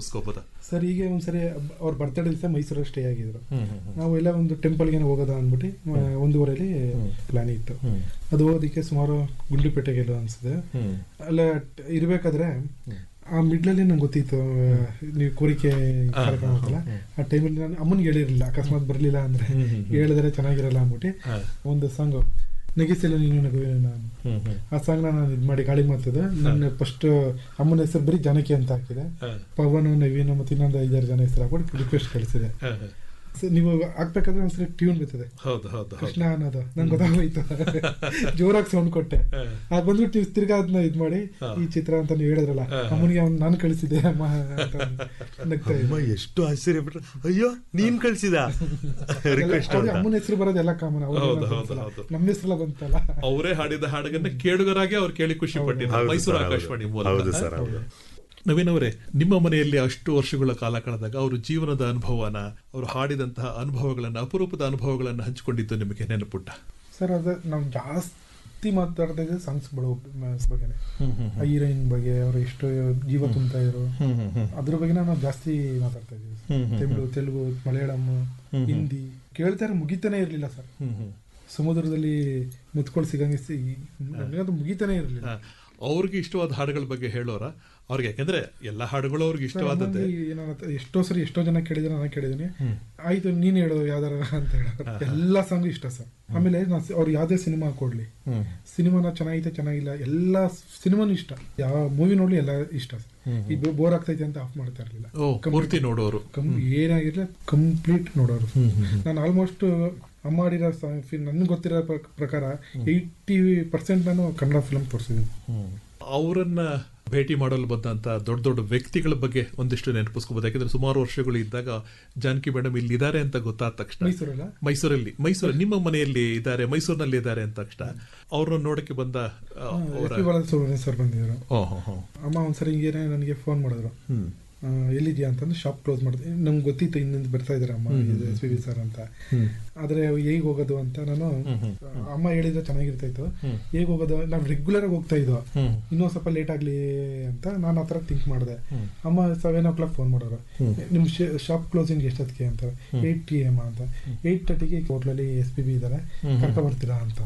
ನೆನಪಿಸ್ಕೋಬೋದಾ sir ಈಗ ಒಂದ್ಸರಿ ಅವ್ರ ಬರ್ತ್ಡೇ ದಿವಸ ಮೈಸೂರಲ್ಲಿ ಸ್ಟೇ ಆಗಿದ್ರು ಹ್ಮ್, ಹ್ಮ್, ಹ್ಮ್. ನಾವು ಎಲ್ಲ ಒಂದು ಟೆಂಪಲ್ಗೆ ಹೋಗೋದ ಅಂದ್ಬಿಟ್ಟು ಆ, ಒಂದೂವರೆಲಿ ಪ್ಲಾನ್ ಇತ್ತು ಹ್ಮ್. ಅದು ಹೋಗೋದಕ್ಕೆ ಸುಮಾರು ಗುಂಡ್ಲುಪೇಟೆಗೆ ಎಲ್ಲೋ ಅನ್ಸುತ್ತೆ ಹ್ಮ್. ಅಲ್ಲ ಟ್- ಇರ್ಬೇಕಾದ್ರೆ ಆ ಮಿಡ್ಲಲ್ಲಿ ನಂಗೆ ಗೊತ್ತಿತ್ತು ಆ, ನೀವು ಕೋರಿಕೆ ಹಾ, ಕಾರ್ಯಕ್ರಮ ಹಾ, ಅಂತಲ್ಲ ಹಾ. ಆ ಟೈಮಲ್ಲಿ ನಾನು ಅಮ್ಮನಿಗೆ ಹೇಳಿರಲಿಲ್ಲ ಅಕಸ್ಮಾತ್ ಬರಲಿಲ್ಲ ಅಂದ್ರೆ ಹ್ಮ್, ಹ್ಮ್, ಹ್ಮ್. ಹೇಳಿದ್ರೆ ಚೆನ್ನಾಗಿರಲ್ಲ ಅಂದ್ಬಿಟ್ಟು ಹಾ. ಒಂದು ಸಾಂಗ್ ನಗಿಸಿಲ್ಲ ನೀನು ನಗುವೆ ನಾನು ಹ್ಮ್, ಹ್ಮ್. ಆ ಸಾಂಗ್ ನಾನು ಇದು ಮಾಡಿ ಗಾಳಿ ಮಾತದ ನನ್ನ ಫಸ್ಟ್ ಅಮ್ಮನ ಹೆಸರು ಬರೀ ಜನಕಿ ಅಂತ ಹಾಕಿದೆ ಹಾ. ಪವನ್ ನವೀನ್ ಮತ್ತೆ ಇನ್ನೊಂದು ಐದಾರು ಜನ ಹೆಸರು ಹಾಕ್ಬಿಟ್ಟು ರಿಕ್ವೆಸ್ಟ್ ಕಳಿಸಿದೆ ಹಾ, ಹಾ. ಸೊ ನೀವು ಹಾಕ್ಬೇಕಾದ್ರೆ ಒಂದ್ಸರಿ ಟ್ಯೂನ್ ಬರ್ತದೆ ಹೌದು ಹೌದು ಹೌದು ಕೃಷ್ಣ ಅನ್ನೋದು ನಂಗೆ ಗೊತ್ತಾಗೋಯ್ತು ಜೋರಾಗಿ ಸೌಂಡ್ ಕೊಟ್ಟೆ ಹಾ. ಆಗ ಬಂದ್ಬಿಟ್ಟು ನೀವು ತಿರ್ಗಾ ಅದನ್ನ ಇದ್ ಮಾಡಿ ಹಾ. ಈ ಚಿತ್ರ ಅಂತ ನೀವು ಹೇಳಿದ್ರಲ್ಲ ಹಾ. ಅಮ್ಮನಿಗೆ ಅವ್ನು ನಾನು ಕಳಿಸಿದ್ದೆ ಅಮ್ಮ ಅಂತ ನಗ್ತಾ ಇದ್ದೆ. ಅಮ್ಮ ಎಷ್ಟು ಆಶ್ಚರ್ಯ ಬಿಟ್ರೆ ಅಯ್ಯೋ ನೀನ್ ಕಳ್ಸಿದ ರಿಕ್ವೆಸ್ಟ್ ಅವ್ರಿಗೆ ಅಮ್ಮನ ಹೆಸರು ಬರೋದೆಲ್ಲ ಕಾಮನ್ ಹೌದು, ಹೌದು, ಹೌದು. ನಮ್ಮ ಹೆಸರೆಲ್ಲ ಬಂತಲ್ಲ ಅವರೇ ಹಾಡಿದ ಹಾಡಗನ್ನ ಕೇಳುಗರಾಗಿ ಅವ್ರು ಕೇಳಿ ಖುಷಿ ಪಟ್ಟಿದ್ದಾರೆ ಹೌದು ಮೈಸೂರು ಸರ್, ಹೌದು. ಆಕಾಶವಾಣಿ ಹೌದು ಮೂಲಕ ಸರ್ ಹೌದು ನವೀನ್ ಅವರೇ ನಿಮ್ಮ ಮನೆಯಲ್ಲಿ ಅಷ್ಟು ವರ್ಷಗಳ ಕಾಲ ಕಳೆದಾಗ ಅವರು ಜೀವನದ ಅನುಭವನ ಅವರು ಹಾಡಿದಂತಹ ಅನುಭವಗಳನ್ನ ಅಪರೂಪದ ಅನುಭವಗಳನ್ನ ಹಂಚಿಕೊಂಡಿದ್ದು ನಿಮಗೆ ನೆನಪುಟ್ಟ ಸರ್ ಅದ ನಾವು ಜಾಸ್ತಿ ಮಾತಾಡ್ತಾ ಇದ್ದೆ ಸಾಂಗ್ಸ್ ಬಗ್ಗೆನೆ ಆ ಹೀರೋಯಿನ್ ಬಗ್ಗೆ ಅವ್ರು ಎಷ್ಟು ಜೀವ ತುಂಬ್ತಾ ಇದ್ರು ಅದ್ರ ಬಗ್ಗೆ ನಾವು ಜಾಸ್ತಿ ಮಾತಾಡ್ತಾ ಇದ್ದೀವಿ ಹ್ಮ್, ಹ್ಮ್, ತಮಿಳು ತೆಲುಗು ಮಲಯಾಳಂ ಹಿಂದಿ ಕೇಳ್ತಾರೆ ಮುಗಿತಾನೆ ಇರ್ಲಿಲ್ಲ ಸರ್ ಸಮುದ್ರದಲ್ಲಿ ಮುತ್ಕೊಳ್ ಸಿಗಂಗೆ ಸಿ- ನನಗದು ಮುಗಿತಾನೆ ಇರಲಿಲ್ಲ ಹಾ. ಅವ್ರಿಗೆ ಇಷ್ಟವಾದ ಹಾಡುಗಳ ಬಗ್ಗೆ ಹೇಳೋರ ಅವ್ರಿಗೆ ಯಾಕಂದ್ರೆ ಎಲ್ಲಾ ಹಾಡುಗಳು ಅವ್ರಿಗೆ ಇಷ್ಟವಾದದ್ದೇ ಎಷ್ಟೋ ಸರಿ ಎಷ್ಟೋ ಜನ ಕೇಳಿದ್ರೆ ನಾನು ಕೇಳಿದೀನಿ ಆಯ್ತು ನೀನ್ ಹೇಳು ಯಾವ್ದಾರ ಅಂತ ಹೇಳೋರು ಎಲ್ಲಾ ಸಾಂಗ್ ಇಷ್ಟ ಸರ್ ಆಮೇಲೆ ನಾ ಅವ್ರು ಯಾವ್ದೇ ಸಿನಿಮಾ ಕೊಡ್ಲಿ ಸಿನಿಮಾನ ಚೆನ್ನಾಗೈತೆ ಚೆನ್ನಾಗಿಲ್ಲ ಎಲ್ಲಾ ಸಿನಿಮಾನು ಇಷ್ಟ ಯಾವ ಮೂವಿ ನೋಡ್ಲಿ ಎಲ್ಲ ಇಷ್ಟ ಸರ್ ಈಗ ಬೋರ್ ಆಗ್ತೈತೆ ಅಂತ ಆಫ್ ಮಾಡ್ತಾ ಇರ್ಲಿಲ್ಲ ಓ ಪೂರ್ತಿ ನೋಡೋರು ಕಂ ಏನಾಗಿರ್ಲಿ ಕಂಪ್ಲೀಟ್ ನೋಡೋರು ನಾನು ಆಲ್ಮೋಸ್ಟ್ ಅಮ್ಮ ಆಡಿರೋ ನನ್ಗೆ ಗೊತ್ತಿರೋ ಪ್ರ- ಪ್ರಕಾರ ಏಯ್ಟಿ ಪರ್ಸೆಂಟ್ ನಾನು ಕನ್ನಡ ಫಿಲ್ಮ್ ತೋರಿಸಿದ್ದೀನಿ ಅವರನ್ನ ಭೇಟಿ ಮಾಡಲು ಬಂದಂತ ದೊಡ್ಡ ದೊಡ್ಡ ವ್ಯಕ್ತಿಗಳ ಬಗ್ಗೆ ಒಂದಿಷ್ಟು ನೆನಪಿಸ್ಕೋಬಹುದು ಯಾಕಂದ್ರೆ ಸುಮಾರು ವರ್ಷಗಳು ಇದ್ದಾಗ ಜಾನಕಿ ಮೇಡಮ್ ಇಲ್ಲಿ ಇದ್ದಾರೆ ಅಂತ ಗೊತ್ತಾದ ತಕ್ಷಣ ಮೈಸೂರಲ್ಲ ಮೈಸೂರಲ್ಲಿ ಮೈಸೂರಲ್ಲಿ ನಿಮ್ಮ ಮನೆಯಲ್ಲಿ ಇದ್ದಾರೆ ಮೈಸೂರಿನಲ್ಲಿ ಇದ್ದಾರೆ ಅಂದ ತಕ್ಷಣ ಅವ್ರನ್ನ ನೋಡಕ್ಕೆ ಬಂದ ಆ, ಅವರ ಎಸ್ ಪಿ ಬಾಲಸುಬ್ರಹ್ಮಣ್ಯ ಸರ್ ಬಂದಿದ್ರು ಓ, ಹೋ, ಹೋ. ಅಮ್ಮ ಒಂದ್ಸರಿ ಹಿಂಗೇನೆ ನನಗೆ ಫೋನ್ ಮಾಡಿದ್ರು ಹ್ಮ್. ಆ, ಎಲ್ಲಿದ್ಯಾ ಅಂತಂದು ಶಾಪ್ ಕ್ಲೋಸ್ ಮಾಡಿದೆ ನಮ್ಗೆ ಗೊತ್ತಿತ್ತು ಇನ್ನೊಂದು ಬರ್ತಾ ಇದಾರೆ ಅಮ್ಮ ಎಸ್ ಪಿ ಬಿ ಸರ್ ಅಂತ ಆದ್ರೆ ಹೇಗ್ ಹೋಗೋದು ಅಂತ ನಾನು ಅಮ್ಮ ಹೇಳಿದ್ರೆ ಚೆನ್ನಾಗಿರ್ತಾ ಇತ್ತು ಹೇಗ್ ಹೋಗೋದು ನಾವು ರೆಗ್ಯುಲರ್ ಆಗಿ ಹೋಗ್ತಾ ಇದ್ದೋ ಇನ್ನೂ ಸ್ವಲ್ಪ ಲೇಟ್ ಆಗ್ಲಿ ಅಂತ ನಾನು ಆತರ ಥಿಂಕ್ ಮಾಡಿದೆ ಅಮ್ಮ ಸೆವೆನ್ ಓ ಕ್ಲಾಕ್ ಫೋನ್ ಮಾಡೋರು ನಿಮ್ ಶಾಪ್ ಕ್ಲೋಸಿಂಗ್ ಎಷ್ಟೊತ್ತಿಗೆ ಅಂತ ಏಟ್ ಟಿ ಎಮ್ ಅಂತ ಏಟ್ ತರ್ಟಿಗೆ ಹೋಟ್ಲಲ್ಲಿ ಎಸ್ ಪಿ ಬಿ ಇದಾರೆ ಕರ್ಕ ಬರ್ತೀರಾ ಅಂತ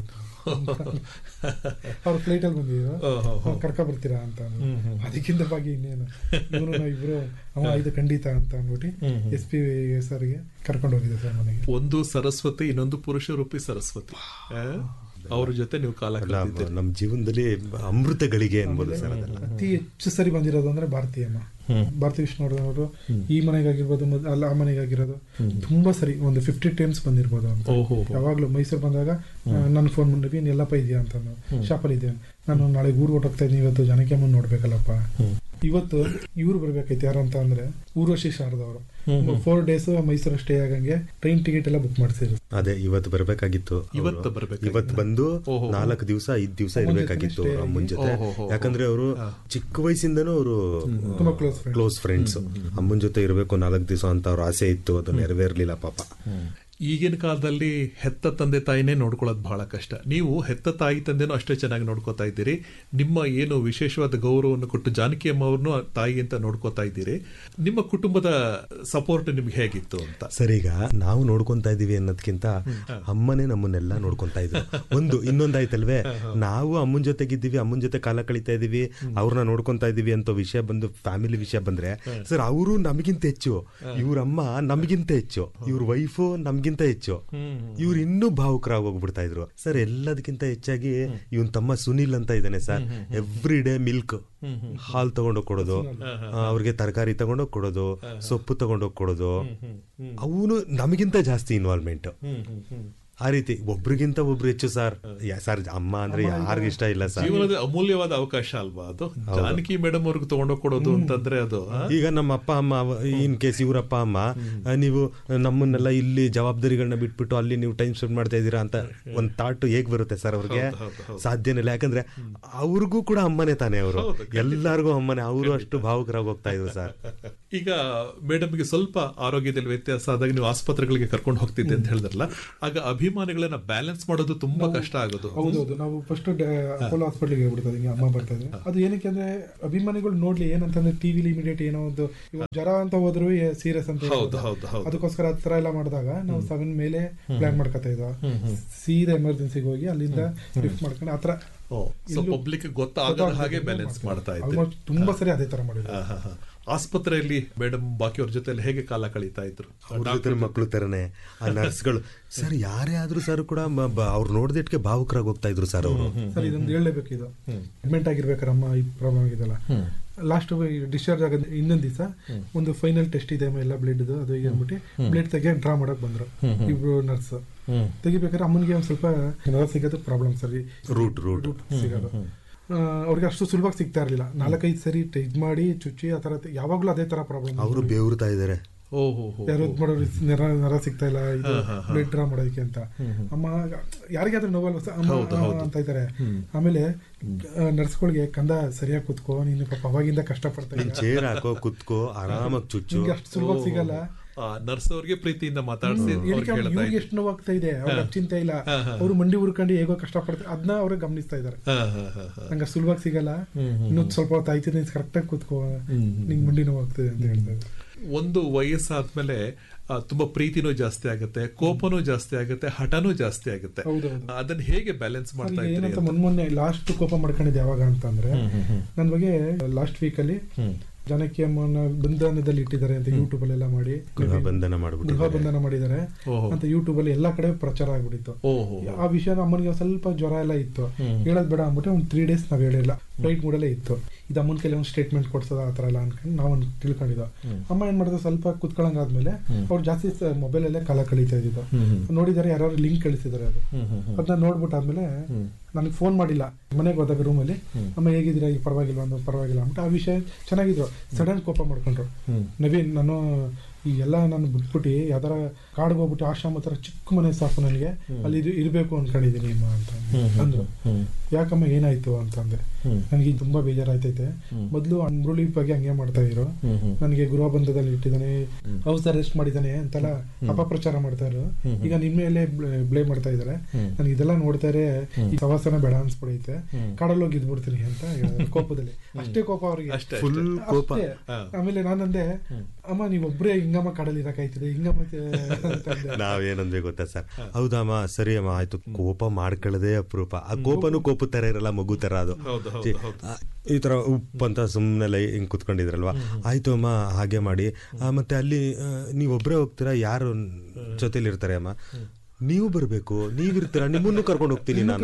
ಅವ್ರ ಫ್ಲೈಟ್ ಅಲ್ಲಿ ಬಂದಿದ್ರು ಓ, ಹೋ, ಹೋ. ಕರ್ಕ ಬರ್ತೀರಾ ಅಂತ ಅಂದ್ರು. ಅದಕ್ಕಿಂತ ಬಾಗಿ ಇನ್ನೇನು ಇವ್ರು ನಾವು ಇಬ್ರು ಅಮ್ಮ ಇದು ಖಂಡಿತ ಅಂತ ಅಂದ್ಬಿಟ್ಟು ಎಸ್ ಪಿ ಸರ್ಗೆ ಕರ್ಕೊಂಡು ಹೋಗಿದ್ದೆ ಸರ್ ಮನೆಗೆ ಒಂದು ಸರಸ್ವತಿ ಇನ್ನೊಂದು ಪುರುಷ ರೂಪಿ ಸರಸ್ವತಿ ಆ? ಅವ್ರ ಜೊತೆ ನೀವು ಕಾಲ ಅಲ್ಲ ಕಳೆದಿದ್ದೀರಿ ನಮ್ಮ ಜೀವನದಲ್ಲಿ ಅಮೃತ ಗಳಿಗೆ ಅನ್ಬೋದು ಸರ್ ಅದೆಲ್ಲ ಅತಿ ಹೆಚ್ಚು ಸರಿ ಬಂದಿರೋದು ಅಂದ್ರೆ ಭಾರತೀಯಮ್ಮ ಭಾರತಿ ವಿಷ್ಣುವರ್ಧನ್ ಈ ಮನೆಗಾಗಿರ್ಬೋದು ಮತ್ತೆ ಅಲ್ಲ ಆ ಮನೆಗಾಗಿರೋದು ತುಂಬಾ ಸರಿ ಒಂದು ಫಿಫ್ಟಿ ಟೈಮ್ಸ್ ಬಂದಿರ್ಬೋದು ಅಂತ ಓಹೋ ಯಾವಾಗ್ಲೂ ಮೈಸೂರು ಬಂದಾಗ ನನ್ನ ಫೋನ್ ಮಾಡಿ ನೀನ್ ಎಲ್ಲಪ್ಪ ಇದೆಯಾ ಅಂತ ಶಾಪಲ್ಲಿ ಇದೆಯಾ ನಾನು ನಾಳೆ ಊರ್ ಹೊಟ್ಟೋಗ್ತಾ ಇದ್ದೀನಿ ಇವತ್ತು ಜನಕ್ಕೆ ಅಮ್ಮನ್ ನೋಡ್ಬೇಕಲ್ಲಪ್ಪ ಇವತ್ತು ಇವ್ರು ಬರ್ಬೇಕೈತೆ ಯಾರು ಅಂತ ಅಂದ್ರೆ ಊರ್ವಶಿ ಶಾರದವರು ಫೋರ್ ಡೇಸ್ ಮೈಸೂರು ಸ್ಟೇ ಆಗಂಗೆ ಟ್ರೈನ್ ಟಿಕೆಟ್ ಎಲ್ಲ ಬುಕ್ ಮಾಡ್ಸಿದ್ರು ಅದೇ ಇವತ್ತು ಬರ್ಬೇಕಾಗಿತ್ತು ಅವ್ರು. ಇವತ್ತು ಬರ್ಬೇಕಾಗಿತ್ತು. ಇವತ್ತು ಬಂದು ಓಹೋ. ನಾಲ್ಕು ದಿವಸ ಐದ್ ದಿವಸ ಅಮ್ಮನ್ ಇರ್ಬೇಕಾಗಿತ್ತು ಜೊತೆನೇ stay ಅಮ್ಮನ ಆಗಿ. ಜೊತೆ ಓಹೋ, ಹೋ, ಹೋ. ಯಾಕಂದ್ರೆ ಅವರು ಚಿಕ್ಕ ವಯಸ್ಸಿಂದನೂ ಅವರು ತುಂಬಾ close friends. ಕ್ಲೋಸ್ ಫ್ರೆಂಡ್ಸ್ ಅಮ್ಮನ ಜೊತೆ ಇರಬೇಕು ನಾಲ್ಕು ದಿವಸ ಅಂತ ಅವ್ರ ಆಸೆ ಇತ್ತು ಅದು ನೆರವೇರ್ಲಿಲ್ಲ ಪಾಪ ಈಗಿನ ಕಾಲದಲ್ಲಿ ಹೆತ್ತ ತಂದೆ ತಾಯಿನೇ ನೋಡ್ಕೊಳ್ಳೋದು ಬಹಳ ಕಷ್ಟ ನೀವು ಹೆತ್ತ ತಾಯಿ ತಂದೆನೂ ಅಷ್ಟೇ ಚೆನ್ನಾಗಿ ನೋಡ್ಕೋತಾ ಇದ್ದೀರಿ ನಿಮ್ಮ ಏನು ವಿಶೇಷವಾದ ಗೌರವವನ್ನು ಕೊಟ್ಟು ಜಾನಕಿ ಅಮ್ಮ ಅವ್ರನ್ನು ತಾಯಿ ಅಂತ ನೋಡ್ಕೋತಾ ಇದ್ದೀರಿ ನಿಮ್ಮ ಕುಟುಂಬದ ಸಪೋರ್ಟ್ ನಿಮ್ಗೆ ಹೇಗಿತ್ತು ಅಂತ ಸರ್ ಈಗ ನಾವು ನೋಡ್ಕೊಂತಾ ಇದೀವಿ ಅನ್ನೋದ್ಕಿಂತ ಅಮ್ಮನೇ ನಮ್ಮನ್ನೆಲ್ಲ ನೋಡ್ಕೊಂತಾ ಇದ್ರು ಒಂದು ಇನ್ನೊಂದಾಯ್ತಲ್ವೇ ನಾವು ಅಮ್ಮನ ಜೊತೆಗಿದ್ದೀವಿ ಅಮ್ಮನ ಜೊತೆ ಕಾಲ ಕಳೀತಾ ಇದೀವಿ ಅವ್ರನ್ನ ನೋಡ್ಕೊಂತಾ ಇದೀವಿ ಅಂತ ವಿಷಯ ಬಂದು ಫ್ಯಾಮಿಲಿ ವಿಷಯ ಬಂದ್ರೆ ಸರ್ ಅವರು ನಮಗಿಂತ ಹೆಚ್ಚು ಇವ್ರ ಅಮ್ಮ ನಮಗಿಂತ ಹೆಚ್ಚು ಇವ್ರ ವೈಫು ನಮ್ಗಿಂತ ಹೆಚ್ಚು ಇವ್ರು ಇನ್ನೂ ಭಾವುಕರಾಗಿ ಹೋಗ್ಬಿಡ್ತಾ ಇದ್ರು ಸರ್ ಎಲ್ಲದಕ್ಕಿಂತ ಹೆಚ್ಚಾಗಿ ಇವನ್ ತಮ್ಮ ಸುನಿಲ್ ಅಂತ ಇದ್ದಾನೆ ಸರ್ ಎವ್ರಿ ಡೇ ಮಿಲ್ಕ್ ಹಾಲ್ ತಗೊಂಡೋಗ್ ಕೊಡೋದು ಆ, ಅವ್ರಿಗೆ ತರಕಾರಿ ತಗೊಂಡೋಗ್ ಕೊಡೋದು ಸೊಪ್ಪು ತಗೊಂಡೋಗ್ ಕೊಡೋದು ಅವನು ನಮಗಿಂತ ಜಾಸ್ತಿ ಇನ್ವಾಲ್ವ್ಮೆಂಟ್ ಆ ರೀತಿ ಒಬ್ರಿಗಿಂತ ಒಬ್ರು ಹೆಚ್ಚು ಸರ್ ಯಾ- ಸರ್ ಅಮ್ಮ ಅಂದ್ರೆ ಯಾರಿಗ ಇಷ್ಟ ಇಲ್ಲ ಸರ್ ಜೀವನದ ಅಮೂಲ್ಯವಾದ ಅವಕಾಶ ಅಲ್ವಾ ಅದು ಜಾನಕಿ ಮೇಡಮ್ ಅವ್ರಿಗೆ ತಗೊಂಡೋಗ್ ಕೊಡೋದು ಅಂತಂದ್ರೆ ಅದು ಆ? ಈಗ ನಮ್ಮ ಅಪ್ಪ ಅಮ್ಮ ಇನ್ ಕೇಸ್ ಇವ್ರಪ್ಪ ಅಮ್ಮ ಆ, ನೀವು ನಮ್ಮನ್ನೆಲ್ಲ ಇಲ್ಲಿ ಜವಾಬ್ದಾರಿಗಳನ್ನ ಬಿಟ್ಬಿಟ್ಟು ಅಲ್ಲಿ ನೀವು ಟೈಮ್ ಸ್ಪೆಂಡ್ ಮಾಡ್ತಾ ಇದ್ದೀರಾ ಅಂತ ಒಂದ್ ಥಾಟ್ ಹೇಗ್ ಬರುತ್ತೆ ಸರ್ ಅವ್ರಿಗೆ ಸಾಧ್ಯನೇ ಇಲ್ಲ ಯಾಕಂದ್ರೆ ಅವ್ರಿಗೂ ಕೂಡ ಅಮ್ಮನೇ ತಾನೇ ಅವರು ಎಲ್ಲಾರ್ಗೂ ಅಮ್ಮನೇ ಅವರು ಅಷ್ಟು ಭಾವುಕರಾಗಿ ಹೋಗ್ತಾ ಇದ್ರು ಸರ್ ಈಗ ಮೇಡಮ್ಗೆ ಸ್ವಲ್ಪ ಆರೋಗ್ಯದಲ್ಲಿ ವ್ಯತ್ಯಾಸ ಆದಾಗ ನೀವು ಆಸ್ಪತ್ರೆಗಳಿಗೆ ಕರ್ಕೊಂಡು ಹೋಗ್ತಿದ್ದೆ ಅಂತ ಹೇಳಿದ್ರಲ್ಲ ಆಗ ಅಭಿಮಾನಿಗಳನ್ನ ಬ್ಯಾಲೆನ್ಸ್ ಮಾಡೋದು ತುಂಬಾ ಕಷ್ಟ ಆಗೋದು ಹೌದೌದು ನಾವು ಫಸ್ಟ್ ಅಪೋಲೋ ಹಾಸ್ಪಿಟ್ಲಿಗೆ ಹೋಗ್ಬಿಡ್ತದೆ ಹಿಂಗೆ ಅಮ್ಮ ಬರ್ತಾ ಇದ್ರೆ ಅದು ಏನಕ್ಕೆ ಅಂದ್ರೆ ಅಭಿಮಾನಿಗಳು ನೋಡ್ಲಿ ಏನಂತಂದ್ರೆ ಟಿವಿಲಿ ಇಮಿಡಿಯೇಟ್ ಏನೋ ಒಂದು ಇವಾಗ ಜ್ವರ ಅಂತ ಹೋದ್ರು ಸೀರಿಯಸ್ ಅಂತ ಹೌದು ಹೇಳ್ತಾರೆ. ಹೌದು ಹೌದು ಅದಕ್ಕೋಸ್ಕರ ಹತ್ರ ಎಲ್ಲ ಮಾಡಿದಾಗ ನಾವು ಸೆವೆನ್ ಮೇಲೆ ಪ್ಲಾನ್ ಮಾಡ್ಕೊತಾ ಇದ್ವ ಸೀದಾ ಎಮರ್ಜೆನ್ಸಿಗೆ ಹೋಗಿ ಅಲ್ಲಿಂದ ಲಿಫ್ಟ್ ಮಾಡ್ಕೊಂಡು ಆತರ ಓ ಸೊ ಪಬ್ಲಿಕ್ ಗೊತ್ತಾಗದ ಹಾಗೆ ಬ್ಯಾಲೆನ್ಸ್ ಮಾಡ್ತಾ ಇದ್ದೆ ಆಲ್ಮೋಸ್ಟ್ ತುಂಬಾ ಸರಿ ಅದೇ ತರ ಮಾಡಿದ್ವಿ ಆ, ಹಾ, ಹಾ. ಆಸ್ಪತ್ರೆಯಲ್ಲಿ ಮೇಡಮ್ ಬಾಕಿಯವ್ರ ಜೊತೆ ಹೇಗೆ ಕಾಲ ಕಳೀತಾ ಇದ್ರು ಅವ್ರ ಜೊತೆ ಮಕ್ಕಳು ತರನೇ ಆ ನರ್ಸ್ಗಳು ಸರ್ ಯಾರೇ ಆದ್ರೂ ಸರ್ ಕೂಡ ಮ- ಬ- ಅವ್ರು ನೋಡ್ದಿಟ್ಗೆ ಭಾವುಕರಾಗಿ ಹೋಗ್ತಾ ಇದ್ರು ಸರ್ ಅವರು ಸರ್ ಇದೊಂದು ಹೇಳಲೇಬೇಕು ಇದು ಅಡ್ಮಿಟ್ ಆಗಿರ್ಬೇಕಾರೆ ಅಮ್ಮ ಈ ಪ್ರಾಬ್ಲಮ್ ಆಗಿದೆಲ್ಲ ಲಾಸ್ಟ್ ಡಿಸ್ಚಾರ್ಜ್ ಆಗೋದು ಇನ್ನೊಂದ್ ದಿವಸ ಒಂದು ಫೈನಲ್ ಟೆಸ್ಟ್ ಇದೆ ಅಮ್ಮ ಎಲ್ಲ ಬ್ಲಡ್ ಅದು ಈಗ ಅಂದ್ಬಿಟ್ಟು ಬ್ಲಡ್ ತೆಗಿ ಡ್ರಾ ಮಾಡಕ್ ಬಂದ್ರು ಇಬ್ರು ನರ್ಸ್ ತೆಗಿಬೇಕಾದ್ರೆ ಅಮ್ಮನಿಗೆ ಒಂದ್ ಸ್ವಲ್ಪ ನರ ಸಿಗೋದು problem sir route route route ಸಿಗೋದು ಆ, ಅವ್ರಿಗೆ ಅಷ್ಟು ಸುಲಭವಾಗಿ ಸಿಗ್ತಾ ಇರ್ಲಿಲ್ಲ ನಾಲ್ಕೈದು ಸರಿ ಇದ್ ಮಾಡಿ ಚುಚ್ಚಿ ಆ ತರ ಯಾವಾಗ್ಲೂ ಅದೇ ತರ ಪ್ರಾಬ್ಲಮ್ ಅವರು ಬೇವ್ರತಾ ಇದ್ದಾರೆ ಓ ಹೋ ಹೋ ಯಾರು ಇದ್ ಮಾಡೋರು ನರ ನರ ಸಿಗ್ತಾ ಇಲ್ಲ ಇದು ಬ್ಲಡ್ ಡ್ರಾ ಮಾಡೋದಕ್ಕೆ ಅಂತ ಅಮ್ಮ ಯಾರಿಗಾದ್ರೂ ನೋವಲ್ವ ಸರ್? ಅಮ್ಮ ಅಂತ ಇದ್ದಾರೆ ಆಮೇಲೆ ನರ್ಸ್ಗಳಿಗೆ ಕಂದ ಸರಿಯಾಗಿ ಕುತ್ಕೋ ನೀನು ಪಾಪ ಅವಾಗಿಂದ ಕಷ್ಟ ಪಡ್ತಾ ನೀನ್ ಇದ್ದ ಚೇರ್ ಹಾಕೋ ಕುತ್ಕೋ ಆರಾಮಾಗಿ ಚುಚ್ಚು ನಿಮ್ಗೆ ಅಷ್ಟು ಸುಲಭವಾಗಿ ಸಿಗಲ್ಲ ನರ್ಸ್ ಅವ್ರಿಗೆ ಪ್ರೀತಿಯಿಂದ ಮಾತಾಡಿಸಿ ಏನಕ್ಕೆ ಅವ್ರಿಗೆ ಹೇಳ್ತಾ ಇವ್ರಿಗೆ ಇದ್ರು ಎಷ್ಟು ನೋವಾಗ್ತಾ ಇದೆ ಅವ್ರಿಗೆ ಅಷ್ಟ್ ಚಿಂತೆ ಇಲ್ಲ ಅವ್ರು ಮಂಡಿ ಉರ್ಕೊಂಡು ಹೇಗೋ ಕಷ್ಟ ಪಡ್ತಾರೆ ಅದನ್ನ ಅವ್ರಿಗೆ ಗಮನಿಸ್ತಾ ಇದ್ದಾರೆ ಹಾ, ಹಾ, ಹಾ, ಹಾ. ನಂಗೆ ಅಷ್ಟ್ ಸುಲಭವಾಗಿ ಸಿಗಲ್ಲ ಇನ್ನು ಸ್ವಲ್ಪ ಹೊತ್ತು ಆಯ್ತು ನೀನು ಕರೆಕ್ಟಾಗಿ ಕೂತ್ಕೋ ನಿಂಗೆ ಮಂಡಿ ನೋವಾಗ್ತದೆ ಅಂತ ಹೇಳ್ತಾ ಇದ್ದಾರೆ ಒಂದು ವಯಸ್ಸಾದ್ಮೇಲೆ ಆ, ತುಂಬಾ ಪ್ರೀತಿನೂ ಜಾಸ್ತಿ ಆಗುತ್ತೆ ಕೋಪನೂ ಜಾಸ್ತಿ ಆಗುತ್ತೆ ಹಠನೂ ಜಾಸ್ತಿ ಆಗುತ್ತೆ ಹೌದೌದು ಅದನ್ನ ಹೇಗೆ ಬ್ಯಾಲೆನ್ಸ್ ಸರ್, ಮಾಡ್ತಾ ಈಗ ಇದ್ರಿ ಏನಂತ ಮೊನ್ನೆ ಮೊನ್ನೆ ಲಾಸ್ಟ್ ಕೋಪ ಮಾಡ್ಕೊಂಡಿದ್ದು ಯಾವಾಗ ಅಂತಂದ್ರೆ ನನ್ನ ಬಗ್ಗೆ ಲಾಸ್ಟ್ ವೀಕ್ ಅಲ್ಲಿ ಜಾನಕಿ ಅಮ್ಮನ ಬಂಧನದಲ್ಲಿ ಇಟ್ಟಿದ್ದಾರೆ ಅಂತ ಯೂಟ್ಯೂಬ್ ಅಲ್ಲೆಲ್ಲ ಮಾಡಿ ಗೃಹ ಬಂಧನ ಗೃಹ ಮಾಡ್ಬಿಟ್ಟಿದ್ದಾರೆ ಬಂಧನ ಮಾಡಿದ್ದಾರೆ ಓಹೋ. ಅಂತ ಯೂಟ್ಯೂಬ್ ಅಲ್ಲಿ ಎಲ್ಲಾ ಕಡೆ ಪ್ರಚಾರ ಆಗ್ಬಿಟ್ಟಿತ್ತು ಓಹೋ ಆ ವಿಷಯ ಅಮ್ಮನಿಗೆ ಒಂದ್ ಸ್ವಲ್ಪ ಜ್ವರ ಎಲ್ಲ ಇತ್ತು ಹೇಳೋದ್ ಬೇಡ ಅಂದ್ಬಿಟ್ಟು ಒಂದು ತ್ರೀ ಡೇಸ್ ನಾವ್ ಹೇಳಿಲ್ಲ ಫ್ಲೈಟ್ ಮೂಡಲ್ಲೇ ಇತ್ತು ಇದು ಅಮ್ಮನ ಕೈಲಿ ಒಂದು ಸ್ಟೇಟ್ಮೆಂಟ್ ಕೊಡ್ಸೋದ ಆ ಥರ ಎಲ್ಲ ಅನ್ಕೊಂಡು ನಾವು ತಿಳ್ಕೊಂಡಿದ್ದ ಅಮ್ಮ ಏನ್ ಮಾಡಿದ್ರು ಸ್ವಲ್ಪ ಕುತ್ಕೊಳ್ಳಂಗಾದ್ಮೇಲೆ ಅವ್ರು ಜಾಸ್ತಿ ಮೊಬೈಲ್ ಅಲ್ಲೇ ಕಾಲ ಕಳೀತಾ ಇದ್ದಿದ್ದು ನೋಡಿದಾರೆ ಯಾರು ಲಿಂಕ್ ಕಳಿಸಿದಾರೆ ಅದು ಅದನ್ನ ನೋಡ್ಬಿಟ್ಟಾದ್ಮೇಲೆ ನನಗೆ ಫೋನ್ ಮಾಡಿಲ್ಲ ಮನೆಗೆ ಹೋದಾಗ ರೂಮಲ್ಲಿ ಅಮ್ಮ ಹೇಗಿದ್ದೀರಾ ಈಗ ಪರವಾಗಿಲ್ಲ ಒಂದು ಪರವಾಗಿಲ್ಲ ಅಂದ್ಬಿಟ್ಟು ಆ ವಿಷಯ ಚೆನ್ನಾಗಿದ್ರು ಸಡನ್ ಕೋಪ ಮಾಡ್ಕೊಂಡ್ರು ನವೀನ್ ನಾನು ಈ ಎಲ್ಲ ನಾನು ಬಿಟ್ಬಿಟ್ಟು ಯಾವ್ದಾರ ಕಾಡ್ಗೆ ಹೋಗ್ಬಿಟ್ಟು ಆಶ್ರಮ ತರ ಚಿಕ್ಕ ಮನೆ ಸಾಕು ನನಗೆ ಅಲ್ಲಿ ಇರ್- ಇರ್ಬೇಕು ಅನ್ಕೊಂಡಿದೀನಿ ಅಮ್ಮ ಅಂತ ಅಂದ್ರು ಯಾಕಮ್ಮ ಏನಾಯ್ತು ಅಂತಂದೆ ನನಗೆ ತುಂಬಾ ಬೇಜಾರಾಯ್ತೈತೆ ಮೊದ್ಲು ಮುರುಳಿ ಬಗ್ಗೆ ಹಂಗೆ ಮಾಡ್ತಾ ಇದ್ರು ನನಗೆ ಗೃಹ ಬಂಧದಲ್ಲಿ ಇಟ್ಟಿದ್ದಾನೆ ಹೌಸ್ ಅರೆಸ್ಟ್ ಮಾಡಿದ್ದಾನೆ ಅಂತೆಲ್ಲ ಅಪಪ್ರಚಾರ ಮಾಡ್ತಾ ಇದ್ರು ಈಗ ನಿಮ್ಮ ಮೇಲೆ ಬ್ಲೇಮ್ ಮಾಡ್ತಾ ಇದಾರೆ ನನಗೆ ಇದೆಲ್ಲ ನೋಡ್ತಾರೆ ಈ ಪ್ರವಾಸನ ಬೇಡ ಅನ್ಸ್ಬಿಡೈತೆ ಕಾಡಲ್ಲಿ ಹೋಗಿ ಇದ್ಬಿಡ್ತೀನಿ ಅಂತ ಹೇಳಿದ್ರು ಕೋಪದಲ್ಲಿ ಅಷ್ಟೇ ಕೋಪ ಅವ್ರಿಗೆ ಅಷ್ಟೇ ಫುಲ್ ಕೋಪ ಅಷ್ಟೇ. ಆಮೇಲೆ ನಾನಂದೆ ಅಮ್ಮ ನೀವೊಬ್ರೇ ಹಿಂಗಮ್ಮ ಕಾಡಲ್ಲಿ ಇರಕಾಯ್ತದೆ ಹಿಂಗಮ್ಮ ಅಂತಂದೆ ನಾವೇನಂದ್ವಿ ಗೊತ್ತಾ ಸರ್ ಹೌದಮ್ಮ ಸರಿ ಅಮ್ಮ ಆಯ್ತು ಕೋಪ ಮಾಡ್ಕೊಳ್ಳದೆ ಅಪರೂಪ ಆ ಕೋಪನು ಕೋಪ ತರ ಇರಲ್ಲ ಮಗು ತರ ಅದು ಹೌದು, ಹೌದು, ಛೀ, ಹೌದು. ಆ, ಈ ತರ ಉಪ್ ಅಂತ ಸುಮ್ಮನೆ ಹಿಂಗ್ ಕುತ್ಕೊಂಡಿದ್ರಲ್ವಾ ಆಯ್ತು ಅಮ್ಮ ಹಾಗೆ ಮಾಡಿ ಆ, ಮತ್ತೆ ಅಲ್ಲಿ ಆ, ನೀವೊಬ್ರೇ ಹೋಗ್ತೀರಾ ಯಾರು ಜೊತೆಲಿ ಇರ್ತಾರೆ ಅಮ್ಮ ನೀವು ಬರ್ಬೇಕು ನೀವಿರ್ತೀರಾ ನಿಮ್ಮನ್ನು ಕರ್ಕೊಂಡು ಹೋಗ್ತೀನಿ ನಾನು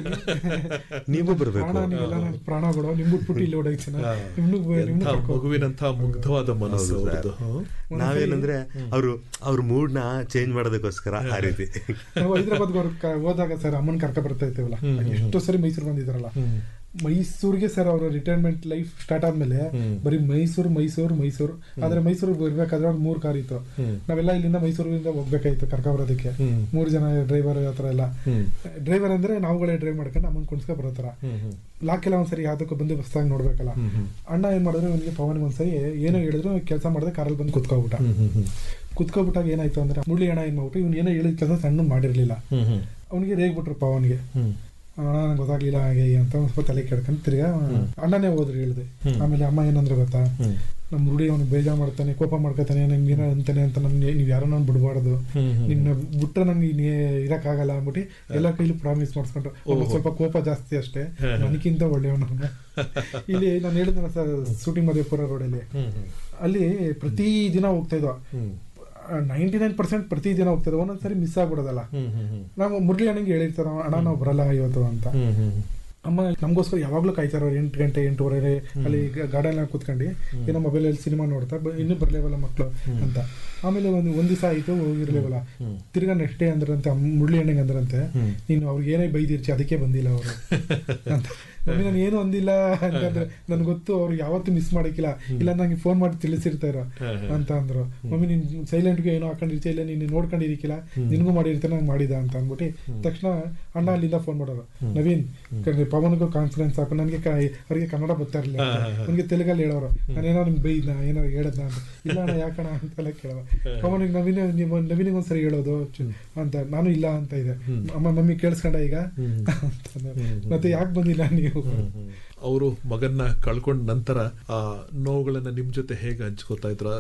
ನೀವು ಬರ್ಬೇಕು ಪ್ರಾಣ ನೀವೆಲ್ಲ ನನ್ನ ಪ್ರಾಣ ಬಿಡೋ ನಿಮ್ ಬಿಟ್ಬಿಟ್ಟು ಇಲ್ಲಿ ಓಡೋಯ್ತಾನ ನಿಮ್ನು ನಿಮ್ನು ಎಂಥ ಮಗುವಿನಂತ ಮುಗ್ಧವಾದ ಮನಸ್ಸು ಹೌದು ಅವ್ರದ್ದು. ಸರ್. ನಾವೇನಂದ್ರೆ ಅವರು ಅವ್ರ ಮೂಡ್ ನ ಚೇಂಜ್ ಮಾಡೋದಕ್ಕೋಸ್ಕರ ಆ ರೀತಿ ನಾವು ಹೈದ್ರಾಬಾದ್ಗೆ ಅವ್ರು ಕ- ಹೋದಾಗ ಸರ್ ಅಮ್ಮನ್ ಕರ್ಕ ಬರ್ತಾ ಇರ್ತೇವಲ್ಲ ಎಷ್ಟೋ ಸರಿ ಮೈಸೂರು ಬಂದಿದ್ದಾರಲ್ಲ ಮೈಸೂರಿಗೆ ಸರ್ ಅವರ ರಿಟೈರ್ಮೆಂಟ್ ಲೈಫ್ ಸ್ಟಾರ್ಟ್ ಆದ್ಮೇಲೆ ಬರೀ ಮೈಸೂರು ಮೈಸೂರು ಮೈಸೂರು ಆದ್ರೆ ಮೈಸೂರಿಗೆ ಬರ್ಬೇಕಾದ್ರೆ ಒಂದು ಮೂರ್ ಕಾರ್ ಇತ್ತು ನಾವೆಲ್ಲ ಇಲ್ಲಿಂದ ಮೈಸೂರಿಂದ ಹೋಗ್ಬೇಕಾಯ್ತು ಕರ್ಕ ಬರೋದಕ್ಕೆ ಮೂರ್ ಜನ ಡ್ರೈವರ್ ಹತ್ರ ಎಲ್ಲ ಡ್ರೈವರ್ ಅಂದ್ರೆ ನಾವುಗಳೇ ಡ್ರೈವ್ ಮಾಡ್ಕೊಂಡು ಅಮ್ಮನ್ ಕುಣಿಸ್ಕೊ ಬರೋ ತರ ಲಾಕೆಲ್ಲ ಒಂದ್ಸರಿ ಯಾವ್ದಕ್ಕೂ ಬಂದು ಬಸ್ತಾಗ ನೋಡ್ಬೇಕಲ್ಲ ಅಣ್ಣ ಏನ್ ಮಾಡಿದ್ರು ಅವನಿಗೆ ಪವನ್ ಒಂದ್ಸರಿ ಏನೋ ಹೇಳಿದ್ರು ಕೆಲಸ ಮಾಡದೆ ಕಾರಲ್ಲಿ ಬಂದು ಕುತ್ಕೊಬಿಟ್ಟ ಕುತ್ಕೊಬಿಟ್ಟಾಗ ಏನಾಯ್ತು ಅಂದ್ರೆ ಮುಳ್ಳಿ ಅಣ್ಣ ಏನ್ ಮಾಡ್ಬಿಟ್ಟು ಇವ್ನು ಏನೋ ಹೇಳಿದ ಕೆಲಸ ಸಣ್ಣ ಮಾಡಿರ್ಲಿಲ್ಲ ಅವನಿಗೆ ರೇಗ್ಬಿಟ್ರು ಪವನ್ಗೆ ಅಣ್ಣ ನಂಗೆ ಗೊತ್ತಾಗ್ಲಿಲ್ಲ ಹಾಗೆ ಹೀಗೆ ಅಂತ ಒಂದ್ ಸ್ವಲ್ಪ ತಲೆ ಕೆಡ್ಕೊಂಡು ತಿರ್ಗಾ ಅಣ್ಣನೇ ಹೋದ್ರು ಹೇಳಿದೆ ಆಮೇಲೆ ಅಮ್ಮ ಏನಂದ್ರೆ ಗೊತ್ತಾ ನಮ್ ರೂಢಿ ಅವ್ನು ಬೇಜಾರ್ ಮಾಡ್ತಾನೆ ಕೋಪ ಮಾಡ್ಕೊತಾನೆ ನನ್ಗೆ ಏನೋ ಅಂತಾನೆ ಅಂತ ನನ್ ನೀವ್ ಯಾರೋ ನಾನು ಬಿಡಬಾರ್ದು ನಿನ್ನ ಬಿಟ್ರೆ ನಂಗೆ ಇನ್ ಇರಕ್ಕಾಗಲ್ಲ ಅಂದ್ಬಿಟ್ಟು ಎಲ್ಲ ಕೈಲಿ ಪ್ರಾಮಿಸ್ ಮಾಡಿಸ್ಕೊಂಡ್ರು ಅವ್ನಿಗೆ ಸ್ವಲ್ಪ ಕೋಪ ಜಾಸ್ತಿ ಅಷ್ಟೇ ನನಗಿಂತ ಒಳ್ಳೆಯವನು ಅವ್ನು. ಇಲ್ಲಿ ನಾನು ಹೇಳಿದ್ನಲ್ಲ ಸರ್ ಶೂಟಿಂಗ್ ಮಧೇಪುರ ರೋಡಲ್ಲಿ ಅಲ್ಲಿ ಪ್ರತಿ ದಿನ ಹೋಗ್ತಾ ಇದ್ವ ನೈಂಟಿ ನೈನ್ ಪರ್ಸೆಂಟ್ ಪ್ರತಿ ದಿನ ಹೋಗ್ತದೆ ಒಂದೊಂದ್ಸರಿ ಮಿಸ್ ಆಗ್ಬಿಡೋದಲ್ಲ ನಾವು ಮುರಳಿ ಅಣ್ಣಂಗೆ ಹೇಳಿರ್ತಾರ ಅಣ್ಣ ನಾವು ಬರಲ್ಲ ಇವತ್ತು ಅಂತ ಅಮ್ಮ ನಮಗೋಸ್ಕರ ಯಾವಾಗ್ಲೂ ಕಾಯ್ತಾರ ಅವ್ರು ಎಂಟು ಗಂಟೆ ಎಂಟೂವರೆ ಅಲ್ಲಿ ಗಾರ್ಡನ್ ಕೂತ್ಕೊಂಡು ಏನೋ ಮೊಬೈಲ್ ಅಲ್ಲಿ ಸಿನಿಮಾ ನೋಡ್ತಾ ಬ- ಇನ್ನೂ ಬರ್ಲೇವಲ್ಲ ಮಕ್ಕಳು ಅಂತ ಆಮೇಲೆ ಒಂದು ಒಂದ್ ದಿವಸ ಆಯ್ತು ಹೋಗಿರ್ಲೇವಲ್ಲ ತಿರ್ಗಾ ನೆಕ್ಸ್ಟ್ ಡೇ ಅಂದ್ರಂತೆ ಅಮ್ಮ ಮುರಳಿ ಅಣ್ಣಂಗೆ ಅಂದ್ರಂತೆ ನೀನು ಅವ್ರಿಗೆ ಏನೇ ಬೈದಿರ್ಚಿ ಅದಕ್ಕೆ ಬಂದಿಲ್ಲ ಅವರು ಅಂತ ಮಮ್ಮಿ ನಾನು ಏನು ಅಂದಿಲ್ಲ ಅಂತಂದ್ರೆ ನನ್ಗೆ ಗೊತ್ತು ಅವ್ರು ಯಾವತ್ತೂ ಮಿಸ್ ಮಾಡಕ್ಕಿಲ್ಲ ಇಲ್ಲ ನಂಗೆ ಫೋನ್ ಮಾಡಿ ತಿಳಿಸಿರ್ತಾರ ಅಂತ ಅಂದ್ರು ಮಮ್ಮಿ ನೀನ್ ಸೈಲೆಂಟ್ಗೆ ಏನೋ ಹಾಕೊಂಡಿರ್ತೀಯ ಇಲ್ಲ ನೀನು ನೋಡ್ಕೊಂಡಿರಿಕಿಲ್ಲ ನಿನ್ಗೂ ಮಾಡಿರ್ತಾನೆ ನಂಗೆ ಮಾಡಿದ ಅಂತ ಅಂದ್ಬಿಟ್ಟು ತಕ್ಷಣ ಅಣ್ಣ ಅಲ್ಲಿಂದ ಫೋನ್ ಮಾಡೋರು ನವೀನ್ ಕ- ಪವನ್ಗೂ ಕಾನ್ಫಿಡೆನ್ಸ್ ಹಾಕು ನನಗೆ ಅವ್ರಿಗೆ ಕನ್ನಡ ಬರ್ತಾ ಇರಲಿಲ್ಲ ನನಗೆ ತೆಲುಗಲ್ಲಿ ಹೇಳೋರು ನಾನೇನೋ ನಿಮ್ಗೆ ಬೈದ್ನ ಏನೋ ಹೇಳದ್ನ ಅಂತ ಇಲ್ಲ ಅಣ್ಣ ಯಾಕಣ ಅಂತೆಲ್ಲ ಕೇಳೋದು ಪವನಿಗೆ ನವೀನ ನೀವು ನವೀನಿಗೆ ಒಂದ್ಸರಿ ಹೇಳೋದು ಚು- ಅಂತ ನಾನು ಇಲ್ಲ ಅಂತ ಇದೆ ಅಮ್ಮ ಮಮ್ಮಿ ಕೇಳಿಸ್ಕೊಂಡ ಈಗ ಅಂತ ಅಂದ್ರು. ಮತ್ತೆ ಯಾಕೆ ಬಂದಿಲ್ಲ ನೀವು ಅವರು ಮಗನ್ನ ಕಳ್ಕೊಂಡ ನಂತರ ಆ ನೋವುಗಳನ್ನ ನಿಮ್ ಜೊತೆ ಹೇಗೆ ಹಂಚ್ಕೋತಾ ಇದ್ರ